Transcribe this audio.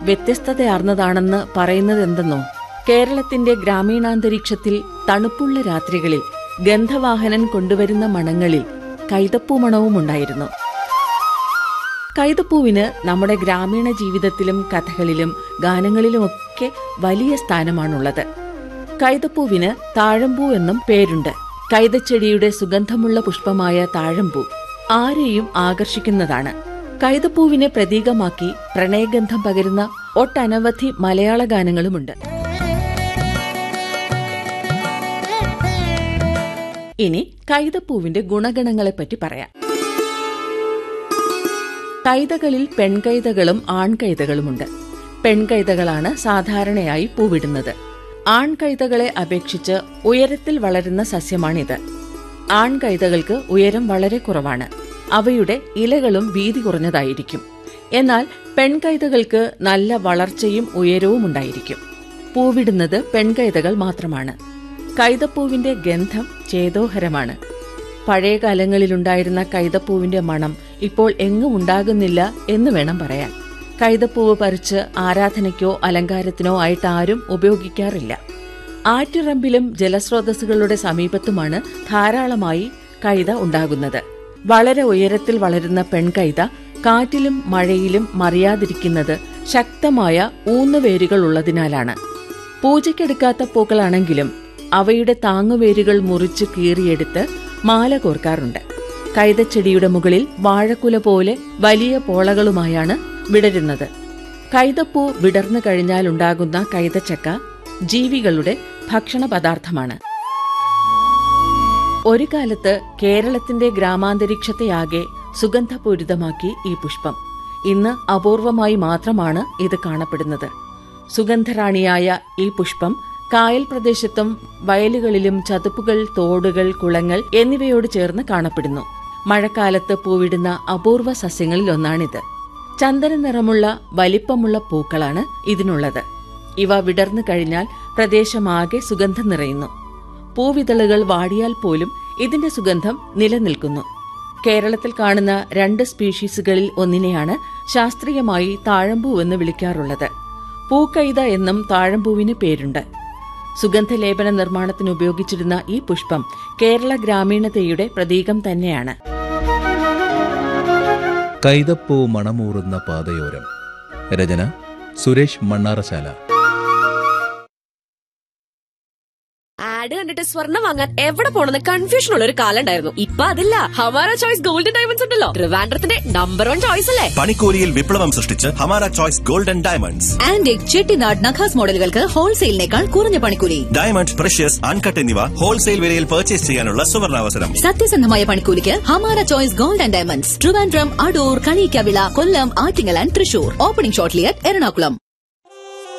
വ്യത്യസ്തതയാർന്നതാണെന്ന് പറയുന്നതെന്തെന്നോ കേരളത്തിന്റെ ഗ്രാമീണാന്തരീക്ഷത്തിൽ തണുപ്പുള്ള രാത്രികളിൽ ഗന്ധവാഹനൻ കൊണ്ടുവരുന്ന മണങ്ങളിൽ കൈതപ്പൂ മണവുമുണ്ടായിരുന്നു കൈതപ്പൂവിന് നമ്മുടെ ഗ്രാമീണ ജീവിതത്തിലും കഥകളിലും ഗാനങ്ങളിലുമൊക്കെ വലിയ സ്ഥാനമാണുള്ളത് കൈതപ്പൂവിന് താഴമ്പൂ എന്നും പേരുണ്ട് കൈതച്ചെടിയുടെ സുഗന്ധമുള്ള പുഷ്പമായ താഴമ്പൂ ആരെയും ആകർഷിക്കുന്നതാണ് കൈതപ്പൂവിനെ പ്രതീകമാക്കി പ്രണയഗന്ധം പകരുന്ന ഒട്ടനവധി മലയാള ഗാനങ്ങളുമുണ്ട് ഇനി കൈതപ്പൂവിന്റെ ഗുണഗണങ്ങളെപ്പറ്റി പറയാം കൈതകളിൽ പെൺകൈതകളും ആൺകൈതകളുമുണ്ട് പെൺകൈതകളാണ് സാധാരണയായി പൂവിടുന്നത് ആൺകൈതകളെ അപേക്ഷിച്ച് ഉയരത്തിൽ വളരുന്ന സസ്യമാണിത് ആൺകൈതകൾക്ക് ഉയരം വളരെ കുറവാണ് അവയുടെ ഇലകളും വീതി കുറഞ്ഞതായിരിക്കും എന്നാൽ പെൺകൈതകൾക്ക് നല്ല വളർച്ചയും ഉയരവും ഉണ്ടായിരിക്കും പൂവിടുന്നത് പെൺകൈതകൾ മാത്രമാണ് കൈതപ്പൂവിന്റെ ഗന്ധം ചേതോഹരമാണ് പഴയ കാലങ്ങളിലുണ്ടായിരുന്ന കൈതപ്പൂവിന്റെ മണം ഇപ്പോൾ എങ്ങും ഉണ്ടാകുന്നില്ല എന്ന് വേണം പറയാൻ കൈതപ്പൂവ് പറിച്ച് ആരാധനയ്ക്കോ അലങ്കാരത്തിനോ ആയിട്ട് ആരും ഉപയോഗിക്കാറില്ല ആറ്റിറമ്പിലും ജലസ്രോതസ്സുകളുടെ സമീപത്തുമാണ് ധാരാളമായി കൈത ഉണ്ടാകുന്നത് വളരെ ഉയരത്തിൽ വളരുന്ന പെൺകൈത കാറ്റിലും മഴയിലും മറിയാതിരിക്കുന്നത് ശക്തമായ ഊന്നുവേരുകൾ ഉള്ളതിനാലാണ് പൂജയ്ക്കെടുക്കാത്ത പൂക്കളാണെങ്കിലും അവയുടെ താങ്ങുവേരുകൾ മുറിച്ച് കീറിയെടുത്ത് മാല കോർക്കാറുണ്ട് കൈതച്ചെടിയുടെ മുകളിൽ വാഴക്കുല പോലെ വലിയ പോളകളുമായാണ് വിടരുന്നത് കൈതപ്പൂ വിടർന്നു കഴിഞ്ഞാലുണ്ടാകുന്ന കൈതച്ചക്ക ജീവികളുടെ ഭക്ഷണ പദാർത്ഥമാണ് ഒരു കാലത്ത് കേരളത്തിന്റെ ഗ്രാമാന്തരീക്ഷത്തെയാകെ സുഗന്ധപൂരിതമാക്കി ഈ പുഷ്പം ഇന്ന് അപൂർവമായി മാത്രമാണ് ഇത് കാണപ്പെടുന്നത് സുഗന്ധറാണിയായ ഈ പുഷ്പം കായൽ പ്രദേശത്തും വയലുകളിലും ചതുപ്പുകൾ തോടുകൾ കുളങ്ങൾ എന്നിവയോട് ചേർന്ന് കാണപ്പെടുന്നു മഴക്കാലത്ത് പൂവിടുന്ന അപൂർവ സസ്യങ്ങളിൽ ഒന്നാണിത് ചന്ദന നിറമുള്ള വലിപ്പമുള്ള പൂക്കളാണ് ഇതിനുള്ളത് ഇവ വിടർന്നു കഴിഞ്ഞാൽ പ്രദേശമാകെ സുഗന്ധം നിറയുന്നു പൂവിതളുകൾ വാടിയാൽ പോലും ഇതിന്റെ സുഗന്ധം നിലനിൽക്കുന്നു കേരളത്തിൽ കാണുന്ന രണ്ട് സ്പീഷീസുകളിൽ ഒന്നിനെയാണ് ശാസ്ത്രീയമായി താഴമ്പൂ എന്ന് വിളിക്കാറുള്ളത് പൂക്കൈത എന്നും താഴമ്പൂവിന് പേരുണ്ട് സുഗന്ധലേപന നിർമ്മാണത്തിന് ഉപയോഗിച്ചിരുന്ന ഈ പുഷ്പം കേരള ഗ്രാമീണതയുടെ പ്രതീകം തന്നെയാണ് കൈതപ്പൂ മണമൂറുന്ന പാതയോരം രചന സുരേഷ് മണ്ണാറശാല ആഡ് കണ്ടിട്ട് സ്വർണ്ണം വാങ്ങാൻ എവിടെ പോണെന്ന് കൺഫ്യൂഷൻ ഉള്ള ഒരു കാലം ഉണ്ടായിരുന്നു ഇപ്പൊ അതില്ല ഹമാര ചോയ്സ് ഗോൾഡൻ ഡയമണ്ട്സ് ഉണ്ടല്ലോ ട്രിവാൻഡ്രത്തിന്റെ നമ്പർ വൺ ചോയ്സ് അല്ലേ പണിക്കൂലിയിൽ വിപ്ലവം സൃഷ്ടിച്ച് Hamara choice golden diamonds antique Chettinad Nakhas മോഡലുകൾക്ക് ഹോൾസെയിലിനേക്കാൾ കുറഞ്ഞ പണിക്കൂലി ഡയമണ്ട് പ്രഷ്യസ് അൺകട്ട് എന്നിവ ഹോൾസെയിൽ വിലയിൽ പർച്ചേസ് ചെയ്യാനുള്ള സുവർണാവസരം സത്യസന്ധമായ പണിക്കൂലിക്ക് Hamara choice gold and diamonds Trivandrum Adoor Kaliyikkavila Kollam Attingal and Thrissur opening shortly Ernakulam